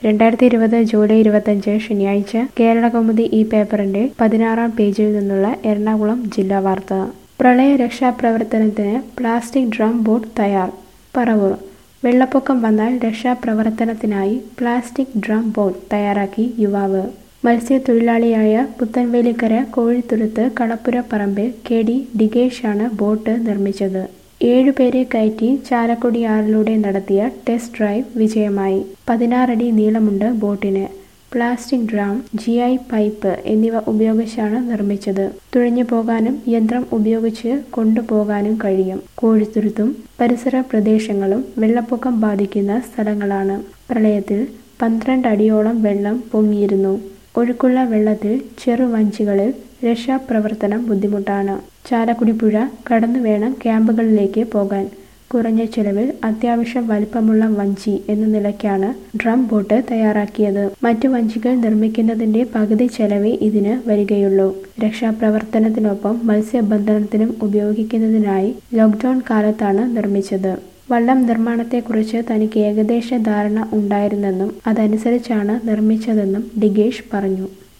രണ്ടായിരത്തി ഇരുപത് ജൂലൈ ഇരുപത്തഞ്ച് ശനിയാഴ്ച കേരളകൗമുദി ഈ പേപ്പറിന്റെ പതിനാറാം പേജിൽ നിന്നുള്ള എറണാകുളം ജില്ലാ വാർത്ത പ്രളയ രക്ഷാപ്രവർത്തനത്തിന് പ്ലാസ്റ്റിക് ഡ്രം ബോട്ട് തയ്യാർ പറവൂർ വെള്ളപ്പൊക്കം വന്നാൽ രക്ഷാപ്രവർത്തനത്തിനായി പ്ലാസ്റ്റിക് ഡ്രം ബോട്ട് തയ്യാറാക്കി യുവാവ് മത്സ്യത്തൊഴിലാളിയായ പുത്തൻവേലിക്കര കോഴിത്തുരുത്ത് കളപ്പുര പറമ്പിൽ കെ ഡി ഡിഗേഷാണ് ബോട്ട് നിർമ്മിച്ചത് ഏഴുപേരെ കയറ്റി ചാലക്കുടി ആറിലൂടെ നടത്തിയ ടെസ്റ്റ് ഡ്രൈവ് വിജയമായി പതിനാറടി നീളമുണ്ട് ബോട്ടിന് plastic drum G I pipe എന്നിവ ഉപയോഗിച്ചാണ് നിർമ്മിച്ചത് തുഴഞ്ഞു പോകാനും യന്ത്രം ഉപയോഗിച്ച് കൊണ്ടുപോകാനും കഴിയും കോഴിത്തുരുത്തും പരിസര പ്രദേശങ്ങളും വെള്ളപ്പൊക്കം ബാധിക്കുന്ന സ്ഥലങ്ങളാണ് പ്രളയത്തിൽ പന്ത്രണ്ട് അടിയോളം വെള്ളം പൊങ്ങിയിരുന്നു ഒഴുക്കുള്ള വെള്ളത്തിൽ ചെറുവഞ്ചികളിൽ രക്ഷാപ്രവർത്തനം ബുദ്ധിമുട്ടാണ് ചാലക്കുടി പുഴ കടന്നു വേണം ക്യാമ്പുകളിലേക്ക് പോകാൻ കുറഞ്ഞ ചെലവിൽ അത്യാവശ്യം വലിപ്പമുള്ള വഞ്ചി എന്ന നിലയ്ക്കാണ് ഡ്രം ബോട്ട് തയ്യാറാക്കിയത് മറ്റു വഞ്ചികൾ നിർമ്മിക്കുന്നതിന്റെ പകുതി ചെലവേ ഇതിന് വരികയുള്ളൂ രക്ഷാപ്രവർത്തനത്തിനൊപ്പം മത്സ്യബന്ധനത്തിനും ഉപയോഗിക്കുന്നതിനായി ലോക്ക്ഡൌൺ കാലത്താണ് നിർമ്മിച്ചത് വള്ളം നിർമ്മാണത്തെക്കുറിച്ച് തനിക്ക് ഏകദേശ ധാരണ ഉണ്ടായിരുന്നെന്നും അതനുസരിച്ചാണ് നിർമ്മിച്ചതെന്നും ഡിഗേഷ് പറഞ്ഞു